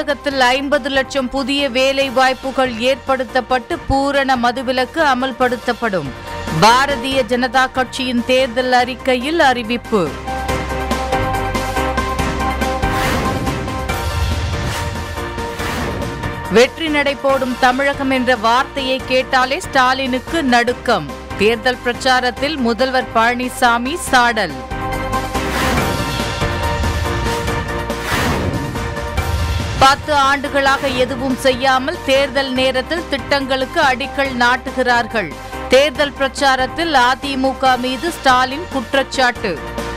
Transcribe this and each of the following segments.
தமிழகத்தில் ஐம்பது லட்சம் புதிய வேலை வாய்ப்புகள் ஏற்படுத்தப்பட்டு பூரண மதுவிலக்கு அமல்படுத்தப்படும் பாரதிய ஜனதா கட்சியின் தேர்தல் அறிக்கையில் அறிவிப்பு வெற்றி நடை போடும் தமிழகம் என்ற வார்த்தையை கேட்டாலே ஸ்டாலினுக்கு நடுக்கம் தேர்தல் பிரச்சாரத்தில் முதல்வர் பழனிசாமி சாடல் பத்து ஆண்டுகளாக எதுவும் செய்யாமல் தேர்தல் நேரத்தில் திட்டங்களுக்கு அடிக்கல் நாட்டுகிறார்கள் தேர்தல் பிரச்சாரத்தில் அதிமுக மீது ஸ்டாலின் குற்றச்சாட்டு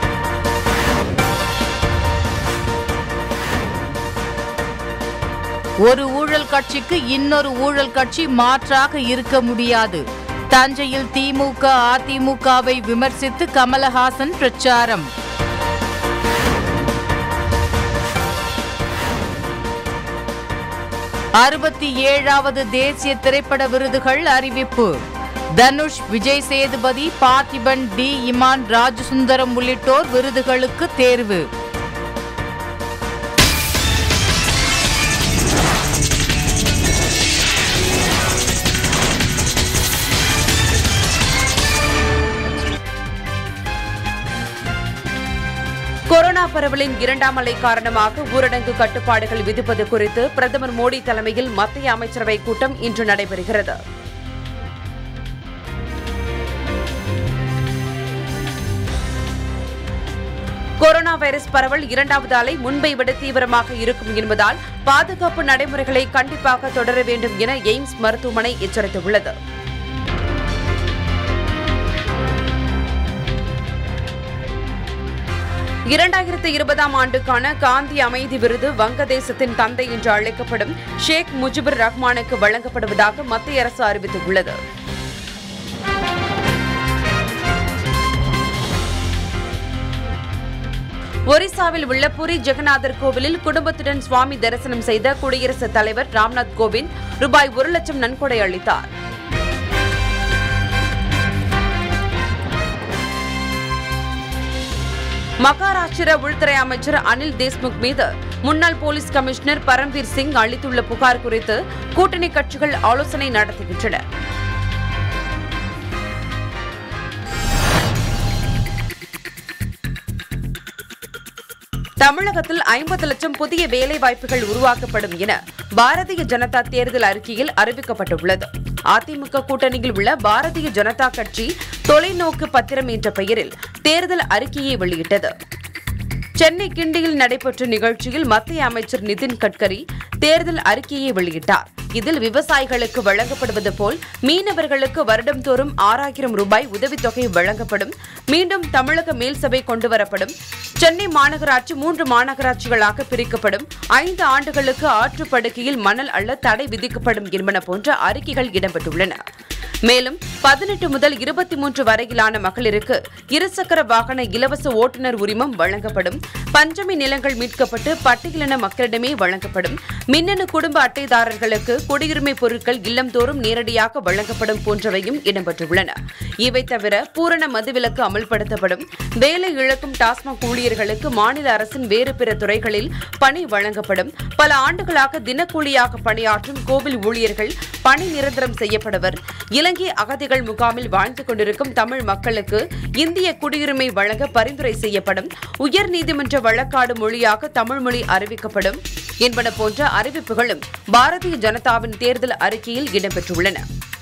ஒரு ஊழல் கட்சிக்கு இன்னொரு ஊழல் கட்சி மாற்றாக இருக்க முடியாது தஞ்சையில் திமுக அதிமுகவை விமர்சித்து கமலஹாசன் பிரச்சாரம் அறுபத்தி ஏழாவது தேசிய திரைப்பட விருதுகள் அறிவிப்பு தனுஷ் விஜய் சேதுபதி பார்த்திபன் டி இமான் ராஜசுந்தரம் உள்ளிட்டோர் விருதுகளுக்கு தேர்வு கொரோனா பரவலின் இரண்டாம் அலை காரணமாக ஊரடங்கு கட்டுப்பாடுகள் விதிப்பது குறித்து பிரதமர் மோடி தலைமையில் மத்திய அமைச்சரவை கூட்டம் இன்று நடைபெறுகிறது கொரோனா வைரஸ் பரவல் இரண்டாவது அலை முன்பை விட தீவிரமாக இருக்கும் என்பதால் பாதுகாப்பு நடைமுறைகளை கண்டிப்பாக தொடர வேண்டும் என எய்ம்ஸ் மருத்துவமனை எச்சரித்துள்ளது இரண்டாயிரத்து இருபதாம் ஆண்டுக்கான காந்தி அமைதி விருது வங்கதேசத்தின் தந்தை என்று அழைக்கப்படும் ஷேக் முஜிபுர் ரஹ்மானுக்கு வழங்கப்படுவதாக மத்திய அரசு அறிவித்துள்ளது ஒரிசாவில் உள்ள புரி ஜெகநாதர் கோவிலில் குடும்பத்துடன் சுவாமி தரிசனம் செய்த குடியரசுத் தலைவர் ராம்நாத் கோவிந்த் ரூபாய் ஒரு லட்சம் நன்கொடை அளித்தார் மகாராஷ்டிர உள்துறை அமைச்சர் அனில் தேஷ்முக் மீது முன்னாள் போலீஸ் கமிஷனர் பரம்வீர் சிங் அளித்துள்ள புகார் குறித்து கூட்டணி கட்சிகள் ஆலோசனை நடத்துகின்றன தமிழகத்தில் ஐம்பது லட்சம் புதிய வேலை வாய்ப்புகள் உருவாக்கப்படும் என பாரதிய ஜனதா தேர்தல் அறிக்கையில் அறிவிக்கப்பட்டுள்ளது அதிமுக கூட்டணியில் உள்ள பாரதிய ஜனதா கட்சி தொலைநோக்கு பத்திரம் என்ற பெயரில் தேர்தல் அறிக்கையை வெளியிட்டது சென்னை கிண்டியில் நடைபெற்ற நிகழ்ச்சியில் மத்திய அமைச்சர் நிதின் கட்கரி தேர்தல் அறிக்கையை வெளியிட்டார் இதில் விவசாயிகளுக்கு வழங்கப்படுவது போல் மீனவர்களுக்கு வருடம்தோறும் ஆறாயிரம் ரூபாய் உதவித்தொகை வழங்கப்படும் மீண்டும் தமிழக மேல் சபை கொண்டுவரப்படும் சென்னை மாநகராட்சி மூன்று மாநகராட்சிகளாக பிரிக்கப்படும் ஐந்து ஆண்டுகளுக்கு ஆற்றுப்படுக்கையில் மணல் அள்ள தடை விதிக்கப்படும் என்பன போன்ற அறிக்கைகள் இடம்பெற்றுள்ளன மேலும் பதினெட்டு முதல் இருபத்தி மூன்று வரையிலான மகளிருக்கு இருசக்கர வாகன இலவச ஓட்டுநர் உரிமம் வழங்கப்படும் பஞ்சமி நிலங்கள் மீட்கப்பட்டு பட்டியலின மக்களிடமே வழங்கப்படும் மின்னணு குடும்ப அட்டைதாரர்களுக்கு குடியுரிமை பொருட்கள் இல்லம்தோறும் நேரடியாக வழங்கப்படும் போன்றவையும் இடம்பெற்றுள்ளன இவை தவிர பூரண மதுவிலக்கு அமல்படுத்தப்படும் வேலை இழக்கும் டாஸ்மாக் ஊழியர்களுக்கு மாநில அரசின் வேறு பிற துறைகளில் பணி வழங்கப்படும் பல ஆண்டுகளாக தினக்கூலியாக பணியாற்றும் கோவில் ஊழியர்கள் பணி நிரந்தரம் செய்யப்படுவர் இலங்கை அகதிகள் முகாமில் வாழ்ந்து கொண்டிருக்கும் தமிழ் மக்களுக்கு இந்திய குடியுரிமை வழங்க பரிந்துரை செய்யப்படும் உயர்நீதிமன்ற வழக்காடு மொழியாக தமிழ் மொழி அறிவிக்கப்படும் என்பன போன்ற அறிவிப்புகளும் பாரதிய ஜனதாவின் தேர்தல் அறிக்கையில் இடம்பெற்றுள்ளன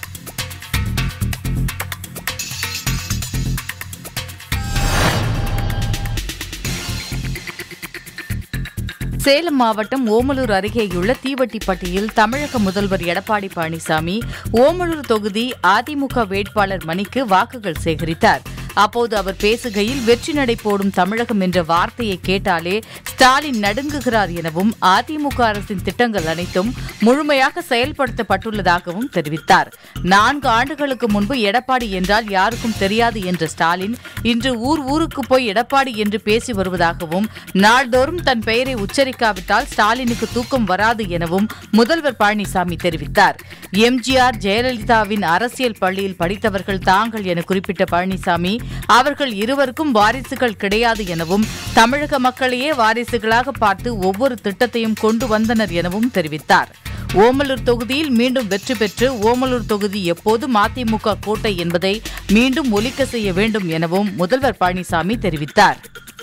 சேலம் மாவட்டம் ஓமலூர் அருகேயுள்ள தீவட்டிப்பட்டியில் தமிழக முதல்வர் எடப்பாடி பழனிசாமி ஓமலூர் தொகுதி அதிமுக வேட்பாளர் மணிக்கு வாக்குகள் சேகரித்தார் அப்போது அவர் பேசுகையில் வெற்றி நடை போடும் தமிழகம் என்ற வார்த்தையை கேட்டாலே ஸ்டாலின் நடுங்குகிறார் எனவும் அதிமுக அரசின் திட்டங்கள் அனைத்தும் முழுமையாக செயல்படுத்தப்பட்டுள்ளதாகவும் தெரிவித்தார் நான்கு ஆண்டுகளுக்கு முன்பு எடப்பாடி என்றால் யாருக்கும் தெரியாது என்ற ஸ்டாலின் இன்று ஊர் ஊருக்கு போய் எடப்பாடி என்று பேசி வருவதாகவும் நாள்தோறும் தன் பெயரை உச்சரிக்காவிட்டால் ஸ்டாலினுக்கு தூக்கம் வராது எனவும் முதல்வர் பழனிசாமி தெரிவித்தார் எம்ஜிஆர் ஜெயலலிதாவின் அரசியல் பள்ளியில் படித்தவர்கள் தாங்கள் என குறிப்பிட்ட பழனிசாமி அவர்கள் இருவருக்கும் வாரிசுகள் கிடையாது எனவும் தமிழக மக்களையே வாரிசுகளாக பார்த்து ஒவ்வொரு திட்டத்தையும் கொண்டு வந்தனர் எனவும் தெரிவித்தார் ஓமலூர் தொகுதியில் மீண்டும் வெற்றி பெற்று ஓமலூர் தொகுதி எப்போது மதிமுக கோட்டை என்பதை மீண்டும் ஒலிக்க செய்ய வேண்டும் எனவும் முதல்வர் பழனிசாமி தெரிவித்தார்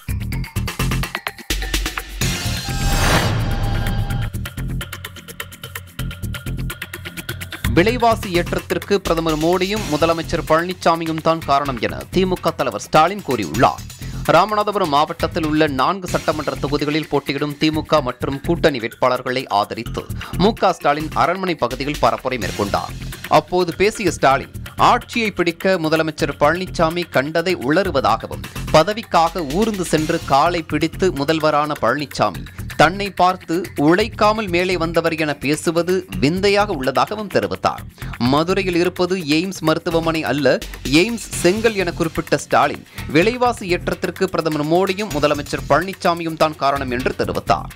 விலைவாசி ஏற்றத்திற்கு பிரதமர் மோடியும் முதலமைச்சர் பழனிசாமியும் தான் காரணம் என திமுக தலைவர் ஸ்டாலின் கூறியுள்ளார் ராமநாதபுரம் மாவட்டத்தில் உள்ள நான்கு சட்டமன்ற தொகுதிகளில் போட்டியிடும் திமுக மற்றும் கூட்டணி வேட்பாளர்களை ஆதரித்து மு க ஸ்டாலின் அரண்மனை பகுதியில் பரப்புரை மேற்கொண்டார் அப்போது பேசிய ஸ்டாலின் ஆட்சியை பிடிக்க முதலமைச்சர் பழனிசாமி கண்டதை உளறுவதாகவும் பதவிக்காக ஊர்ந்து சென்று காலை பிடித்து முதல்வரான பழனிசாமி தன்னை பார்த்து உழைக்காமல் மேலே வந்தவர் என பேசுவது விந்தையாக உள்ளதாகவும் தெரிவித்தார் மதுரையில் இருப்பது எய்ம்ஸ் மருத்துவமனை அல்ல எய்ம்ஸ் செங்கல் என குறிப்பிட்ட ஸ்டாலின் விலைவாசி ஏற்றத்திற்கு பிரதமர் மோடியும் முதலமைச்சர் பழனிசாமியும் தான் காரணம் என்று தெரிவித்தார்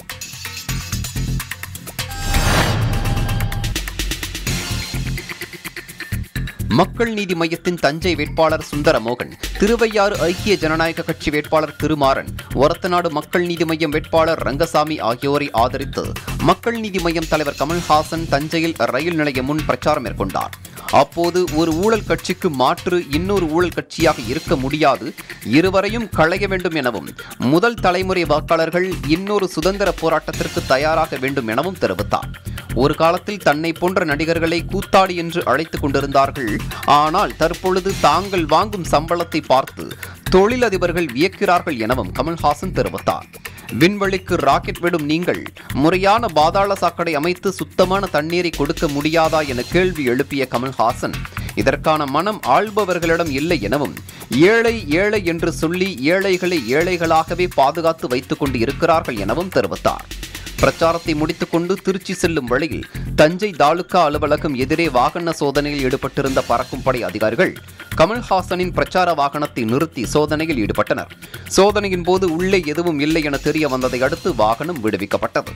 மக்கள் நீதி மையத்தின் தஞ்சை வேட்பாளர் சுந்தரமோகன் திருவையாறு ஐக்கிய ஜனநாயக கட்சி வேட்பாளர் திருமாறன் ஒரத்தநாடு மக்கள் நீதி மையம் வேட்பாளர் ரங்கசாமி ஆகியோரை ஆதரித்து மக்கள் நீதி மையம் தலைவர் கமல்ஹாசன் தஞ்சையில் ரயில் நிலையம் முன் பிரச்சாரம் மேற்கொண்டார் அப்போது ஒரு ஊழல் கட்சிக்கு மாற்று இன்னொரு ஊழல் கட்சியாக இருக்க முடியாது இருவரையும் களைய வேண்டும் எனவும் முதல் தலைமுறை வாக்காளர்கள் இன்னொரு சுதந்திர போராட்டத்திற்கு தயாராக வேண்டும் எனவும் தெரிவித்தார் ஒரு காலத்தில் தன்னை போன்ற நடிகர்களை கூத்தாடி என்று அழைத்துக் கொண்டிருந்தார்கள் ஆனால் தற்பொழுது தாங்கள் வாங்கும் சம்பளத்தை பார்த்து தொழிலதிபர்கள் வியக்கிறார்கள் எனவும் கமல்ஹாசன் தெரிவித்தார் விண்வெளிக்கு ராக்கெட் விடும் நீங்கள் முறையான பாதாள சாக்கடை அமைத்து சுத்தமான தண்ணீரை கொடுக்க முடியாதா என கேள்வி எழுப்பிய கமல்ஹாசன் இதற்கான மனம் ஆள்பவர்களிடம் இல்லை எனவும் ஏழை ஏழை என்று சொல்லி ஏழைகளை ஏழைகளாகவே பாதுகாத்து வைத்துக் கொண்டு இருக்கிறார்கள் எனவும் தெரிவித்தார் பிரச்சாரத்தை முடித்துக்கொண்டு திருச்சி செல்லும் வழியில் தஞ்சை தாலுகா அலுவலகம் எதிரே வாகன சோதனையில் ஈடுபட்டிருந்த பறக்கும் படை அதிகாரிகள் கமல்ஹாசனின் பிரச்சார வாகனத்தை நிறுத்தி சோதனையில் ஈடுபட்டனர் சோதனையின் போது உள்ளே எதுவும் இல்லை என தெரிய வந்ததை அடுத்து வாகனம் விடுவிக்கப்பட்டது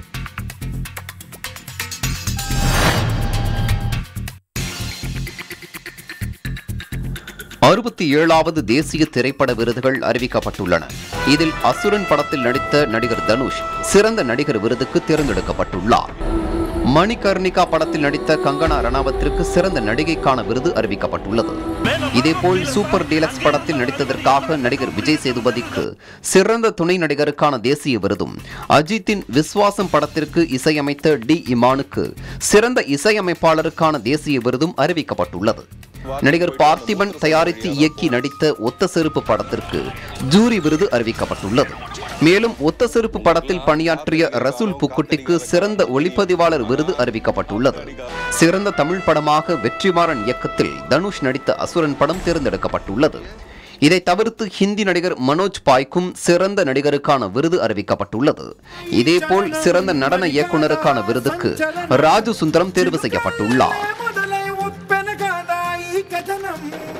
அறுபத்தி ஏழாவது தேசிய திரைப்பட விருதுகள் அறிவிக்கப்பட்டுள்ளன இதில் அசுரன் படத்தில் நடித்த நடிகர் தனுஷ் சிறந்த நடிகர் விருதுக்கு தேர்ந்தெடுக்கப்பட்டுள்ளார் மணிகர்ணிகா படத்தில் நடித்த கங்கனா ரணாவத்திற்கு சிறந்த நடிகைக்கான விருது அறிவிக்கப்பட்டுள்ளது இதேபோல் சூப்பர் டீலக்ஸ் படத்தில் நடித்ததற்காக நடிகர் விஜய் சேதுபதிக்கு சிறந்த துணை நடிகருக்கான தேசிய விருதும் அஜித்தின் விஸ்வாசம் படத்திற்கு இசையமைத்த டி இமானுக்கு சிறந்த இசையமைப்பாளருக்கான தேசிய விருதும் அறிவிக்கப்பட்டுள்ளது நடிகர் பார்த்திபன் தயாரித்து இயக்கி நடித்த ஒத்த செருப்பு படத்திற்கு ஜூரி விருது அறிவிக்கப்பட்டுள்ளது மேலும் ஒத்த செருப்பு படத்தில் பணியாற்றிய ரசூல் புக்குட்டிக்கு சிறந்த ஒளிப்பதிவாளர் விருது அறிவிக்கப்பட்டுள்ளது சிறந்த தமிழ் படமாக வெற்றிமாறன் இயக்கத்தில் தனுஷ் நடித்த அசுரன் படம் தேர்ந்தெடுக்கப்பட்டுள்ளது இதை தவிர்த்து ஹிந்தி நடிகர் மனோஜ் பாய்க்கும் சிறந்த நடிகருக்கான விருது அறிவிக்கப்பட்டுள்ளது இதேபோல் சிறந்த நடன இயக்குனருக்கான விருதுக்கு ராஜு சுந்தரம் தேர்வு செய்யப்பட்டுள்ளார் ಮೊದಲೇ ಉತ್ಪನ್ನಗಾದ ಈ ಕಥನಂ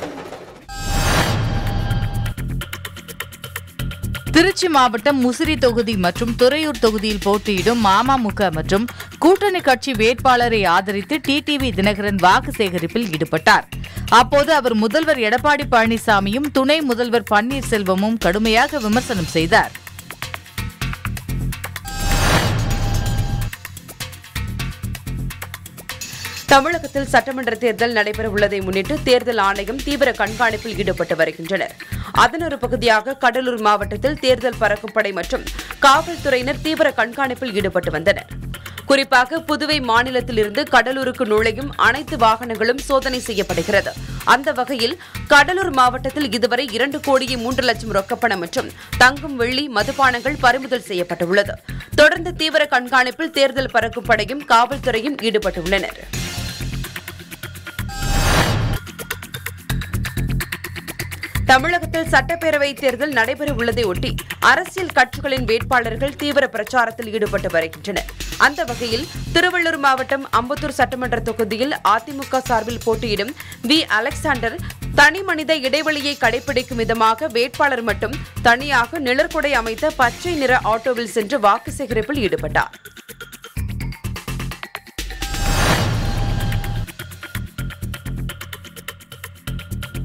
திருச்சி மாவட்டம் முசிறி தொகுதி மற்றும் துறையூர் தொகுதியில் போட்டியிடும் அமமுக மற்றும் கூட்டணி கட்சி வேட்பாளரை ஆதரித்து டிடிவி தினகரன் வாக்கு சேகரிப்பில் ஈடுபட்டார் அப்போது அவர் முதல்வர் எடப்பாடி பழனிசாமியும் துணை முதல்வர் பன்னீர்செல்வமும் கடுமையாக விமர்சனம் செய்தார் தமிழகத்தில் சட்டமன்ற தேர்தல் நடைபெற உள்ளதை முன்னிட்டு தேர்தல் ஆணையம் தீவிர கண்காணிப்பில் ஈடுபட்டு வருகின்றனர் அதன் ஒரு பகுதியாக கடலூர் மாவட்டத்தில் தேர்தல் பறக்கும் படை மற்றும் காவல்துறையினர் தீவிர கண்காணிப்பில் ஈடுபட்டு வந்தனர் குறிப்பாக புதுவை மாநிலத்திலிருந்து கடலூருக்கு நுழையும் அனைத்து வாகனங்களும் சோதனை செய்யப்படுகிறது அந்த வகையில் கடலூர் மாவட்டத்தில் இதுவரை இரண்டு கோடியே மூன்று லட்சம் ரொக்கப்பணம் மற்றும் தங்கம் வெள்ளி மதுபானங்கள் பறிமுதல் செய்யப்பட்டுள்ளது தொடர்ந்து தீவிர கண்காணிப்பில் தேர்தல் பறக்கும் படையும் காவல்துறையும் ஈடுபட்டுள்ளனர் தமிழகத்தில் சட்டப்பேரவை தேர்தல் நடைபெற உள்ளதை ஒட்டி அரசியல் கட்சிகளின் வேட்பாளர்கள் தீவிர பிரச்சாரத்தில் ஈடுபட்டு வருகின்றனர் அந்த வகையில் திருவள்ளூர் மாவட்டம் அம்பத்தூர் சட்டமன்ற தொகுதியில் அதிமுக சார்பில் போட்டியிடும் வி அலெக்சாண்டர் தனி மனித இடைவெளியை கடைபிடிக்கும் விதமாக வேட்பாளர் மட்டும் தனியாக நிழற்குடை அமைத்த பச்சை நிற ஆட்டோவில் சென்று வாக்கு சேகரிப்பில் ஈடுபட்டார்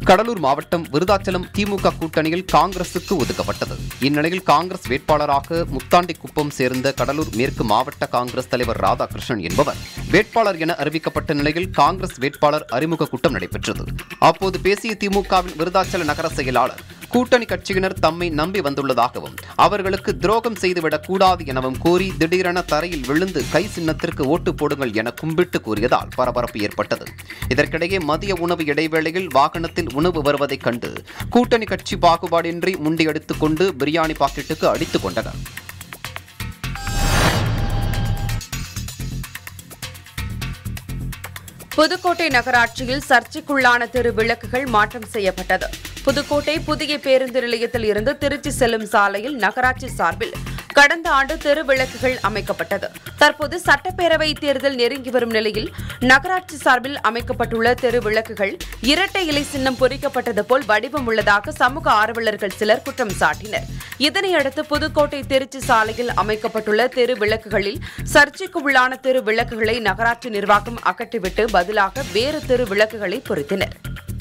கடலூர் மாவட்டம் விருதாச்சலம் திமுக கூட்டணியில் காங்கிரசுக்கு ஒதுக்கப்பட்டது இந்நிலையில் காங்கிரஸ் வேட்பாளராக முத்தாண்டிக்குப்பம் சேர்ந்த கடலூர் மேற்கு மாவட்ட காங்கிரஸ் தலைவர் ராதாகிருஷ்ணன் என்பவர் வேட்பாளர் என அறிவிக்கப்பட்ட நிலையில் காங்கிரஸ் வேட்பாளர் அறிமுக கூட்டம் நடைபெற்றது அப்போது பேசிய திமுகவின் விருதாச்சல நகர செயலாளர் கூட்டணி கட்சியினர் தம்மை நம்பி வந்துள்ளதாகவும் அவர்களுக்கு துரோகம் செய்துவிடக் கூடாது எனவும் கூறி திடீரென தரையில் விழுந்து கை சின்னத்திற்கு ஓட்டு போடுங்கள் என கும்பிட்டு கூறியதால் பரபரப்பு ஏற்பட்டது இதற்கிடையே மதிய உணவு இடைவேளையில் வாகனத்தில் உணவு வருவதைக் கண்டு கூட்டணி கட்சி பாகுபாடின்றி முண்டியடித்துக் கொண்டு பிரியாணி பாக்கெட்டுக்கு அடித்துக் கொண்டனர் புதுக்கோட்டை நகராட்சியில் சர்ச்சைக்குள்ளான தெரு விளக்குகள் மாற்றம் செய்யப்பட்டது புதுக்கோட்டை புதிய பேருந்து நிலையத்தில் இருந்து திருச்சி செல்லும் சாலையில் நகராட்சி சார்பில் கடந்த ஆண்டு தெரு விளக்குகள் அமைக்கப்பட்டது தற்போது சட்டப்பேரவை தேர்தல் நெருங்கி வரும் நிலையில் நகராட்சி சார்பில் அமைக்கப்பட்டுள்ள தெரு விளக்குகள் இரட்டை இலை சின்னம் பொறிக்கப்பட்டது போல் வடிவம் உள்ளதாக சமூக ஆர்வலர்கள் சிலர் குற்றம் சாட்டினர் இதனையடுத்து புதுக்கோட்டை திருச்சி சாலையில் அமைக்கப்பட்டுள்ள தெரு விளக்குகளில் சர்ச்சைக்கு உள்ளான தெரு விளக்குகளை நகராட்சி நிர்வாகம் அகற்றிவிட்டு பதிலாக வேறு தெரு விளக்குகளை பொருத்தினர்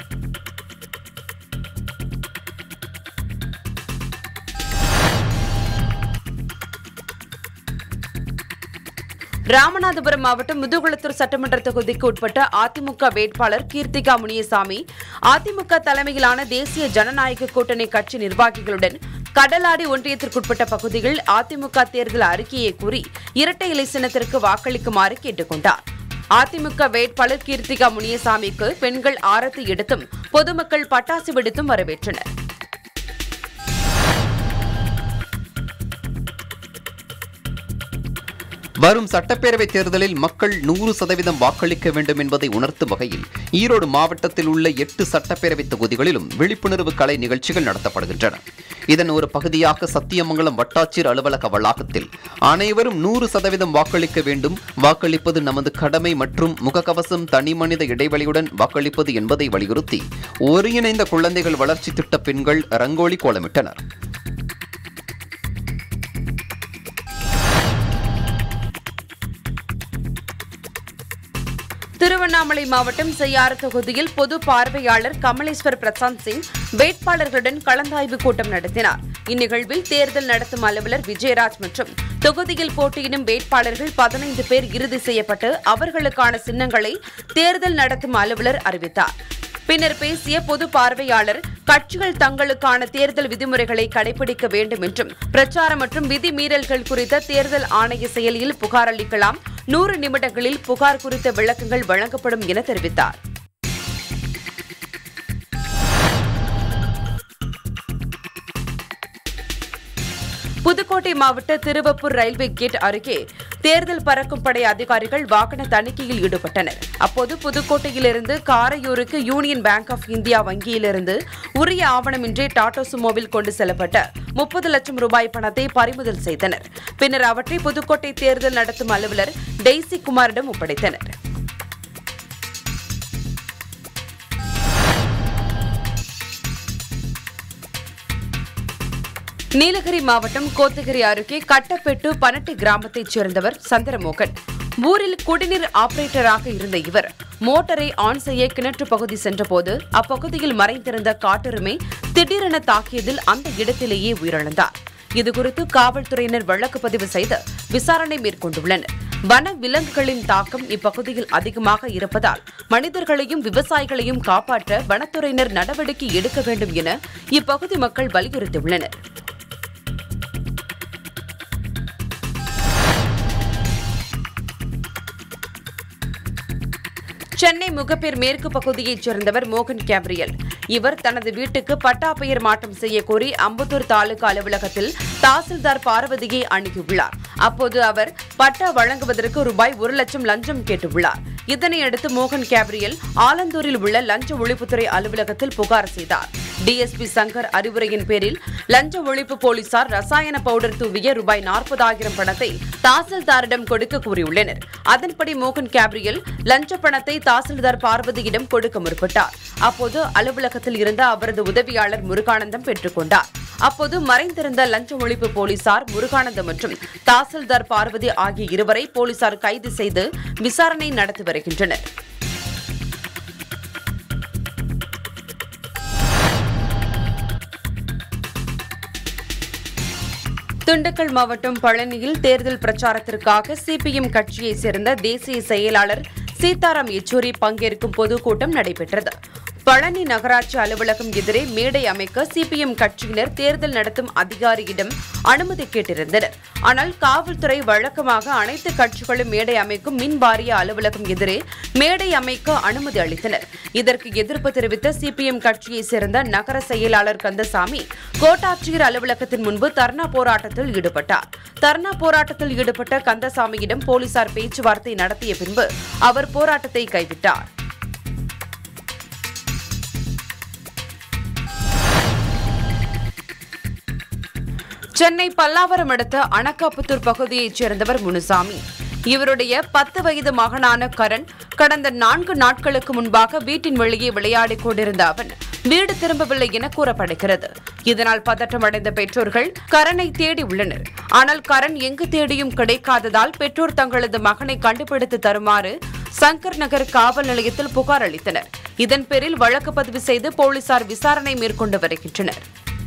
ராமநாதபுரம் மாவட்டம் முதுகுளத்தூர் சட்டமன்ற தொகுதிக்கு உட்பட்ட அதிமுக வேட்பாளர் கீர்த்திகா முனியசாமி அதிமுக தலைமையிலான தேசிய ஜனநாயக கூட்டணி கட்சி நிர்வாகிகளுடன் கடலாடி ஒன்றியத்திற்குட்பட்ட பகுதியில் அதிமுக தேர்தல் அறிக்கையை கூறி இரட்டை இலை சின்னத்திற்கு வாக்களிக்குமாறு கேட்டுக் கொண்டார் அதிமுக வேட்பாளர் கீர்த்திகா முனியசாமிக்கு பெண்கள் ஆரத்தி எடுத்தும் பொதுமக்கள் பட்டாசு வெடித்தும் வரவேற்றனர் வரும் சட்டப்பேரவைத் தேர்தலில் மக்கள் நூறு சதவீதம் வாக்களிக்க வேண்டும் என்பதை உணர்த்தும் வகையில் ஈரோடு மாவட்டத்தில் உள்ள எட்டு சட்டப்பேரவை தொகுதிகளிலும் விழிப்புணர்வு கலை நிகழ்ச்சிகள் நடத்தப்படுகின்றன இதன் ஒரு பகுதியாக சத்தியமங்கலம் வட்டாட்சியர் அலுவலக வளாகத்தில் அனைவரும் நூறு சதவீதம் வாக்களிக்க வேண்டும் வாக்களிப்பது நமது கடமை மற்றும் முகக்கவசம் தனிமனித இடைவெளியுடன் வாக்களிப்பது என்பதை வலியுறுத்தி ஒருங்கிணைந்த குழந்தைகள் வளர்ச்சி திட்ட பெண்கள் ரங்கோலி கோலமிட்டனர் திருவண்ணாமலை மாவட்டம் செய்யாறு தொகுதியில் பொது பார்வையாளர் கமலேஸ்வர் பிரசாந்த் சிங் வேட்பாளர்களுடன் கலந்தாய்வு கூட்டம் நடத்தினார் இந்நிகழ்வில் தேர்தல் நடத்தும் அலுவலர் விஜயராஜ் மற்றும் தொகுதியில் போட்டியிடும் வேட்பாளர்கள் பதினைந்து பேர் இறுதி செய்யப்பட்டு அவர்களுக்கான சின்னங்களை தேர்தல் நடத்தும் அலுவலர் அறிவித்தார் பின்னர் பேசிய பொது பார்வையாளர் கட்சிகள் தங்களுக்கான தேர்தல் விதிமுறைகளை கடைபிடிக்க வேண்டும் என்றும் பிரச்சாரம் மற்றும் விதி மீறல்கள் குறித்த தேர்தல் ஆணைய செயலியில் புகார் அளிக்கலாம் நூறு நிமிடங்களில் புகார் குறித்த விளக்கங்கள் வழங்கப்படும் என தெரிவித்தார் புதுக்கோட்டை மாவட்ட திருவப்பூர் ரயில்வே கேட் அருகே தேர்தல் பறக்கும் படை அதிகாரிகள் வாகன தணிக்கையில் ஈடுபட்டனர் அப்போது புதுக்கோட்டையிலிருந்து காரையூருக்கு யூனியன் பேங்க் ஆஃப் இந்தியா வங்கியிலிருந்து உரிய ஆவணமின்றி டாடா சுமோவில் கொண்டு செல்லப்பட்ட முப்பது லட்சம் ரூபாய் பணத்தை பறிமுதல் செய்தனர் பின்னர் அவற்றை புதுக்கோட்டை தேர்தல் நடத்தும் அலுவலர் டெய்சி குமாரிடம் ஒப்படைத்தனர் நீலகிரி மாவட்டம் கோத்தகிரி அருகே கட்டப்பெட்டு பனட்டி கிராமத்தைச் சேர்ந்தவர் சந்திரமோகன் ஊரில் குடிநீர் ஆபரேட்டராக இருந்த இவர் மோட்டரை ஆன் செய்ய கிணற்று பகுதி சென்றபோது அப்பகுதியில் மறைந்திருந்த காட்டெருமை திடீரென தாக்கியதில் அந்த இடத்திலேயே உயிரிழந்தார் இதுகுறித்து காவல்துறையினர் வழக்கு பதிவு செய்து விசாரணை மேற்கொண்டுள்ளனர் வன விலங்குகளின் தாக்கம் இப்பகுதியில் அதிகமாக இருப்பதால் மனிதர்களையும் விவசாயிகளையும் காப்பாற்ற வனத்துறையினர் நடவடிக்கை எடுக்க வேண்டும் என இப்பகுதி மக்கள் வலியுறுத்தியுள்ளனர் சென்னை முகப்பேர் மேற்கு பகுதியைச் சேர்ந்தவர் மோகன் கேப்ரியல் இவர் தனது வீட்டுக்கு பட்டா பெயர் மாற்றம் செய்ய கோரி அம்பத்தூர் தாலுகா அலுவலகத்தில் தாசில்தார் பார்வதியை அணுகியுள்ளார் அப்போது அவர் பட்டா வழங்குவதற்கு ரூபாய் ஒரு லட்சம் லஞ்சம் கேட்டுள்ளார் இதனையடுத்து மோகன் கேப்ரியல் ஆலந்தூரில் உள்ள லஞ்ச ஒழிப்புத்துறை அலுவலகத்தில் புகார் செய்தார் டிஎஸ்பி சங்கர் அறிவுரையின் பேரில் லஞ்ச ஒழிப்பு போலீசார் ரசாயன பவுடர் தூவிய ரூபாய் நாற்பதாயிரம் பணத்தை தாசில்தாரிடம் கொடுக்க கூறியுள்ளனர் அதன்படி மோகன் கேப்ரியல் லஞ்ச பணத்தை தாசில்தார் பார்வதியிடம் கொடுக்க முற்பட்டார் அப்போது அலுவலகத்தில் இருந்த அவரது உதவியாளர் முருகானந்தம் பெற்றுக் கொண்டார் அப்போது மறைந்திருந்த லஞ்ச ஒழிப்பு போலீசார் முருகானந்தம் மற்றும் தாசில்தார் பார்வதி ஆகிய இருவரை போலீசார் கைது செய்து விசாரணை நடத்தி வருகின்றனர் திண்டுக்கல் மாவட்டம் பழனியில் தேர்தல் பிரச்சாரத்திற்காக சிபிஎம் கட்சியைச் சேர்ந்த தேசிய செயலாளர் சீதாராம் யெச்சூரி பங்கேற்கும் பொதுக்கூட்டம் நடைபெற்றது பழனி நகராட்சி அலுவலகம் எதிரே மேடை அமைக்க சிபிஎம் கட்சியினர் தேர்தல் நடத்தும் அதிகாரியிடம் அனுமதி கேட்டிருந்தனர் ஆனால் காவல்துறை வழக்கமாக அனைத்து கட்சிகளும் மேடை அமைக்கும் மின் வாரிய அலுவலகம் எதிரே மேடை அமைக்க அனுமதி அளித்தனர் இதற்கு எதிர்ப்பு தெரிவித்த சிபிஎம் கட்சியைச் சேர்ந்த நகர செயலாளர் கந்தசாமி கோட்டாட்சியர் அலுவலகத்தின் முன்பு தர்ணா போராட்டத்தில் ஈடுபட்டார் தர்ணா போராட்டத்தில் ஈடுபட்ட கந்தசாமியிடம் போலீசார் பேச்சுவார்த்தை நடத்திய பின்பு அவர் போராட்டத்தை கைவிட்டார் சென்னை பல்லாவரம் அடுத்த அணக்காப்புத்தூர் பகுதியைச் சேர்ந்தவர் முனுசாமி இவருடைய பத்து வயது மகனான கரண் கடந்த நான்கு நாட்களுக்கு முன்பாக வீட்டின் வெளியே விளையாடிக் கொண்டிருந்த அவன் வீடு திரும்பவில்லை என கூறப்படுகிறது இதனால் பதற்றமடைந்த பெற்றோர்கள் கரனை தேடி உள்ளனர் ஆனால் கரண் எங்கு தேடியும் கிடைக்காததால் பெற்றோர் தங்களது மகனை கண்டுபிடித்து தருமாறு சங்கர் நகர் காவல் நிலையத்தில் புகார் அளித்தனர் இதன் பேரில் வழக்கு பதிவு செய்து போலீசார் விசாரணை மேற்கொண்டு வருகின்றனர்